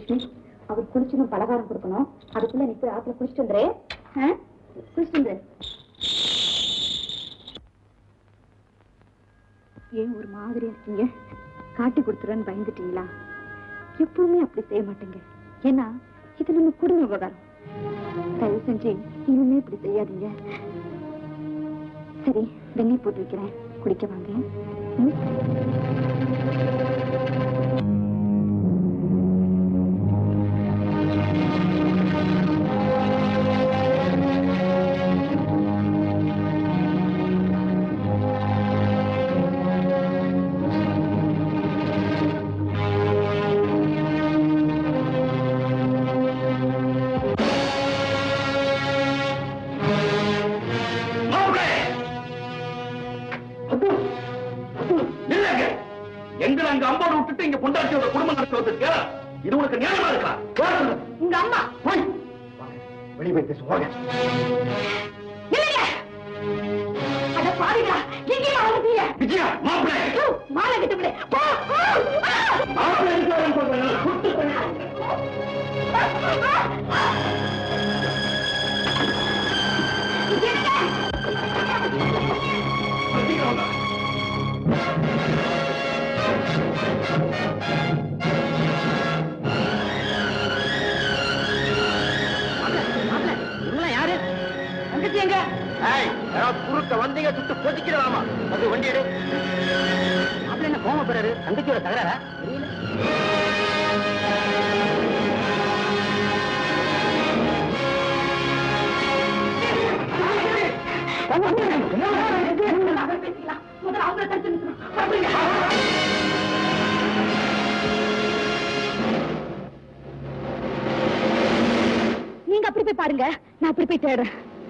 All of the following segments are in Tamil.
லட்சுமி அவர் குளிச்சுன்னு பலகாரம் கொடுக்கணும் அதுக்குள்ள நீ போய் ஆத்துல குளிச்சுட்டு வந்துரு ஆ? குளிச்சுட்டு வந்துரு ஏன் ஒரு மாதிரியா இருக்கீங்க காட்டி கொடுத்துருன்னு பயந்துட்டீங்களா எப்பவுமே அப்படி செய்ய மாட்டேங்க ஏன்னா இது நம்ம குடும்ப விவகாரம் தயவு செஞ்சு இனிமே இப்படி செய்யாதீங்க சரி வெந்நீர் போட்டு வைக்கிறேன் குடிக்க வாங்க ம்? மாப்பிள்ளை! அப்பு! அப்பு, நில்லுங்க. எங்களை அங்க அம்போடு விட்டுட்டு இங்க பொண்டாட்டியோட குடும்பம் நடத்த வந்திருக்க இது உனக்கு நியாயமா இருக்கா வா சொல்லு. உங்க அம்மா போய். வாங்க, வெளிய போய் பேசு வாங்க இல்லைங்க அட பாருங்களா எங்கேயும் வந்துட்டீங்க விஜயா மாப்பிள்ளை மாலை கிட்ட போ மாப்பிள்ளை இருக்காருன்னு சொல்றேன் குட்டு பண்ணி சீக்கிரம் வா. யாரு தங்கச்சி எங்க ஏய், யாராவது குறுக்க வந்தீங்க சுட்டு கொதிக்கிறதாமா அது வண்டி எடு அப்படி என்ன கோமப்படுறாரு தங்கச்சியோட தகராறா முதல்ல அவங்கள தடுத்து நிறுத்தணும். நீங்க அப்படி போய் பாருங்க நான் அப்படி போய் தேடுறேன்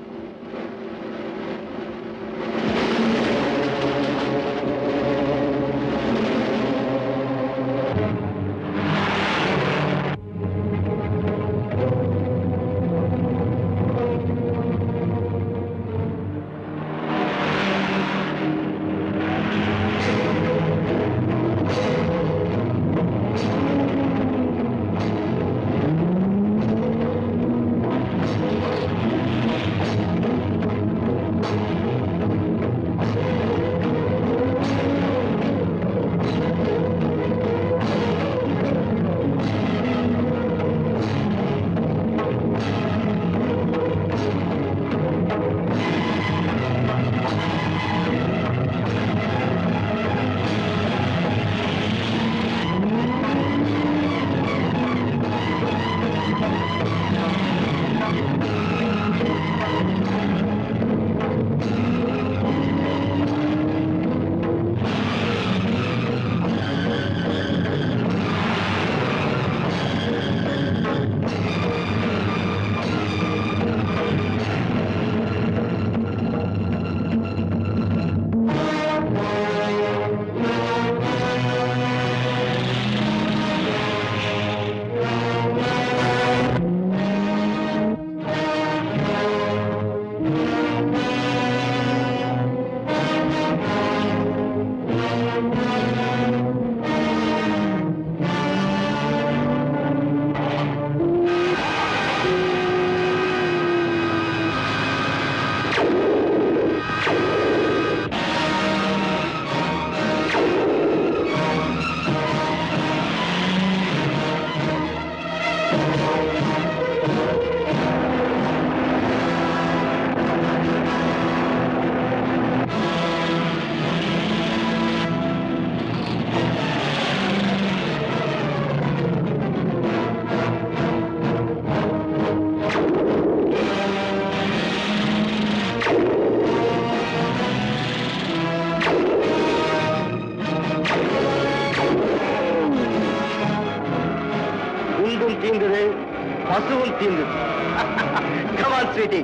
குண்டும் தீர்ந்தது பசுவும் தீர்ந்தது கமான் ஸ்வீட்டி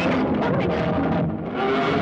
வேண்டாம், போக வேண்டாம்.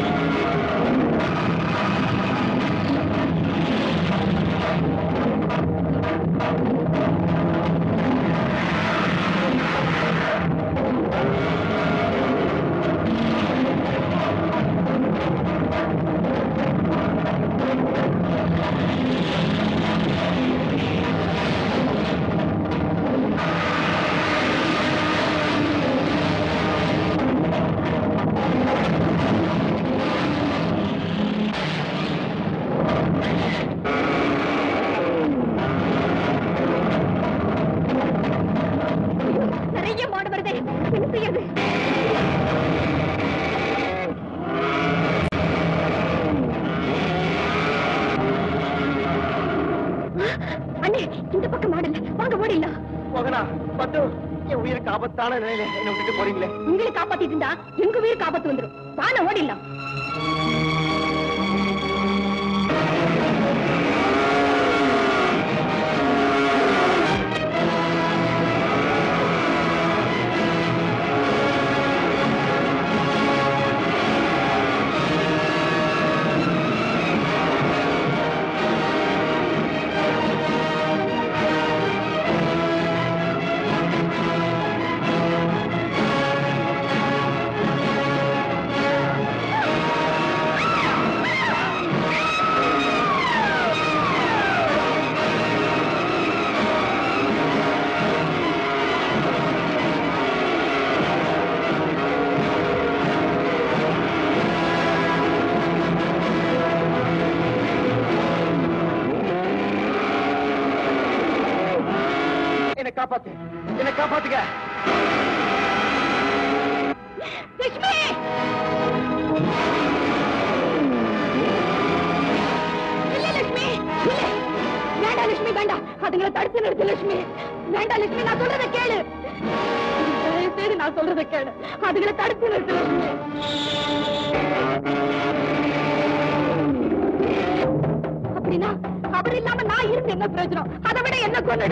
நிறைய மாடு வருதே என்ன செய்யறது அண்ணே இந்த பக்கம் மாடு இல்ல வாங்க ஓடிடலாம் மோகனா பத்து என் உயிருக்கு ஆபத்தான நிலையில என்ன விட்டுட்டு போறீங்களே உங்களை காப்பாத்திட்டு இருந்தா எங்க உயிர் காப்பாத்து வந்துரும் வான ஓடிடலாம் என்ன காப்பாத்து என்ன காப்பாத்துங்க லட்சுமி இல்ல லட்சுமி இல்ல வேண்டாம் லட்சுமி வேண்டாம் அதுங்களை தடுத்து நிறுத்து லட்சுமி வேண்டாம் லட்சுமி நான் சொல்றத கேளு தயவு செய்து நான் சொல்றத கேளு அதுகளை தடுத்து நிறுத்து லட்சுமி அப்படின்னா அவர் இல்லாம நான் இருந்து என்ன பிரயோஜனம் அதை விட என்ன கொண்டுடு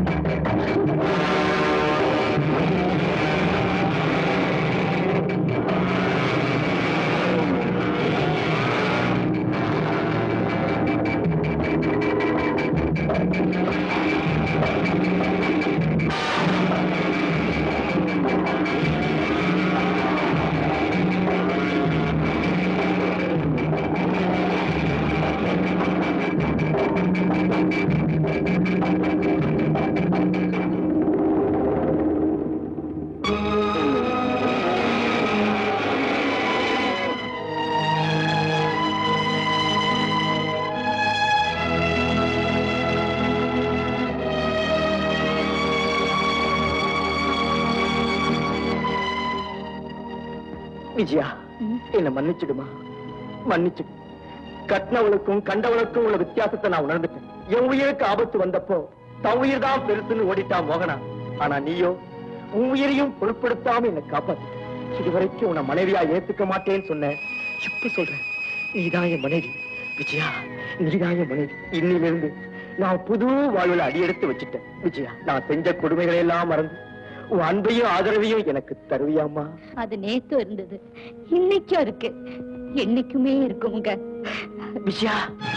விஜயா என்ன மன்னிச்சிடுமா மன்னிச்சிடு கட்டினவளுக்கும் கண்டவளுக்கும் உள்ள வித்தியாசத்தை நான் உணர்ந்துட்டேன் என் உயிருக்கு ஆபத்து வந்தப்போ தன் உயிர் தான் பெருசுன்னு ஓடிட்டான் மோகனா ஆனா நீயோ உன் உயிரையும் பொருட்படுத்தாம என்னை காப்பாத்து இதுவரைக்கும் உன்னை மனைவியா ஏத்துக்க மாட்டேன்னு சொன்னேன் இப்ப சொல்றேன் நீதான் என் மனைவி விஜயா நீதான் என் மனைவி இன்னிலிருந்து நான் புது வாழ்வுல அடியெடுத்து வச்சுட்டேன் விஜயா நான் செஞ்ச கொடுமைகளை எல்லாம் மறந்து உன் அன்பையும் ஆதரவையும் எனக்கு தருவியாமா அது நேத்து இருந்தது இன்னைக்கும் இருக்கு என்னைக்குமே இருக்குங்க விஜயா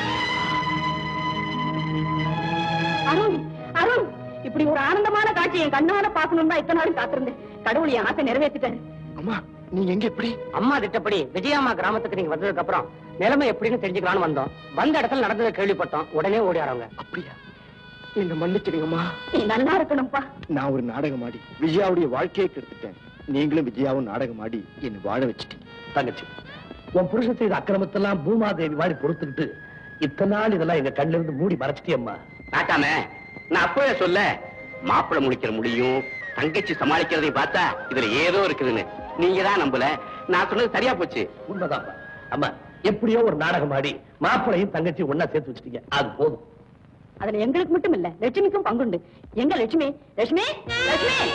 அருண் அருண் இப்படி ஒரு ஆனந்தமான காட்சி என் கண்ணால பாக்கணும் தான் இத்தனை நாள் காத்திருந்தேன் கடவுள் என் ஆசை நிறைவேற்றிட்டாரு அம்மா நீங்க எங்க எப்படி அம்மா திட்டப்படி விஜயாம்மா கிராமத்துக்கு நீங்க வந்ததுக்கு அப்புறம் நிலைமை எப்படின்னு தெரிஞ்சுக்கலாம்னு வந்தோம் வந்த இடத்துல நடந்ததை கேள்விப்பட்டோம் உடனே ஓடியாரவங்க அப்படியா என்ன மன்னிச்சிடுங்கம்மா நீ நல்லா இருக்கணும்ப்பா நான் ஒரு நாடகம் ஆடி விஜயாவுடைய வாழ்க்கையை கெடுத்துட்டேன் நீங்களும் விஜயாவும் நாடகம் ஆடி என்னை வாழ வச்சுட்டீங்க தங்கச்சி உன் புருஷன் செய்த அக்கிரமத்தெல்லாம் பூமாதேவி வாடி பொறுத்துக்கிட்டு இத்தனை நாள் இதெல்லாம் எங்க கண்ணுல இருந்து மூடி மறைச்சிட்டியம்மா காட்டாம நான் அப்பவே சொல்ல மாப்பிள்ளை முடிக்கிற முடியும் தங்கச்சி சமாளிக்கிறதை பார்த்தா இதுல ஏதோ இருக்குதுன்னு நீங்க தான் நம்பல நான் சொன்னது சரியா போச்சு உண்மைதான்ப்பா அம்மா எப்படியோ ஒரு நாடகம் ஆடி மாப்பிளையும் தங்கச்சி ஒன்னா சேர்த்து வச்சிட்டீங்க அது போதும் அதுல எங்களுக்கு மட்டும் இல்ல லட்சுமிக்கும் பங்குண்டு எங்க லட்சுமி லட்சுமி லட்சுமி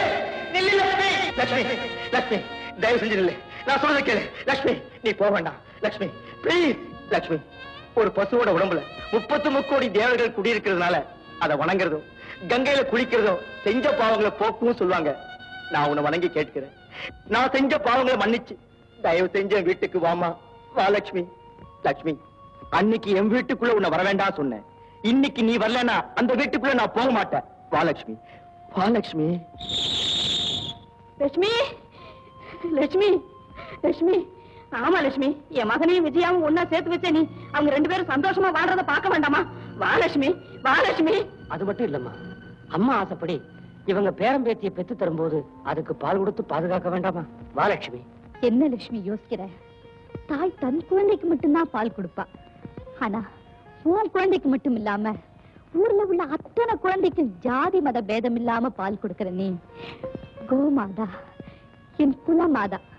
லட்சுமி லட்சுமி தயவு செஞ்சு நில்லு நான் சொல்றதை கேளு லட்சுமி நீ போக வேண்டாம் லக்ஷ்மி ப்ளீஸ் லக்ஷ்மி ஒரு பசுவோட உடம்புல முப்பத்து முக்கோடி தேவர்கள் குடியிருக்கிறதுனால அதை வணங்குறதோ கங்கையில குளிக்கிறதோ செஞ்ச பாவங்களை போக்கும் சொல்லுவாங்க நான் உன்னை வணங்கி கேட்கிறேன் நான் செஞ்ச பாவங்களை மன்னிச்சு தயவு செஞ்ச என் வீட்டுக்கு வாமா வா லக்ஷ்மி லக்ஷ்மி அன்னைக்கு என் வீட்டுக்குள்ள உன்னை வர வேண்டாம் சொன்னேன் இன்னைக்கு நீ வரலனா அந்த வீட்டுக்குள்ள நான் போக மாட்டேன் வா லக்ஷ்மி வா லக்ஷ்மி லட்சுமி லட்சுமி லட்சுமி ஆமா லட்சுமி என் மகனையும் விஜயாவும் ஒன்னா சேர்த்து வச்ச நீ அவங்க ரெண்டு பேரும் சந்தோஷமா வாழ்றத பார்க்க வேண்டாமா வா லட்சுமி வா லட்சுமி அது மட்டும் இல்லம்மா அம்மா ஆசைப்படி இவங்க பேரம்பேத்திய பெத்து தரும்போது அதுக்கு பால் கொடுத்து பாதுகாக்க வேண்டாமா வா லட்சுமி என்ன லட்சுமி யோசிக்கிற தாய் தன் குழந்தைக்கு மட்டும்தான் பால் கொடுப்பா ஆனா உன் குழந்தைக்கு மட்டும் இல்லாம ஊர்ல உள்ள அத்தனை குழந்தைக்கும் ஜாதி மத பேதம் இல்லாம பால் கொடுக்கிற நீ கோமாதா என் குலமாதா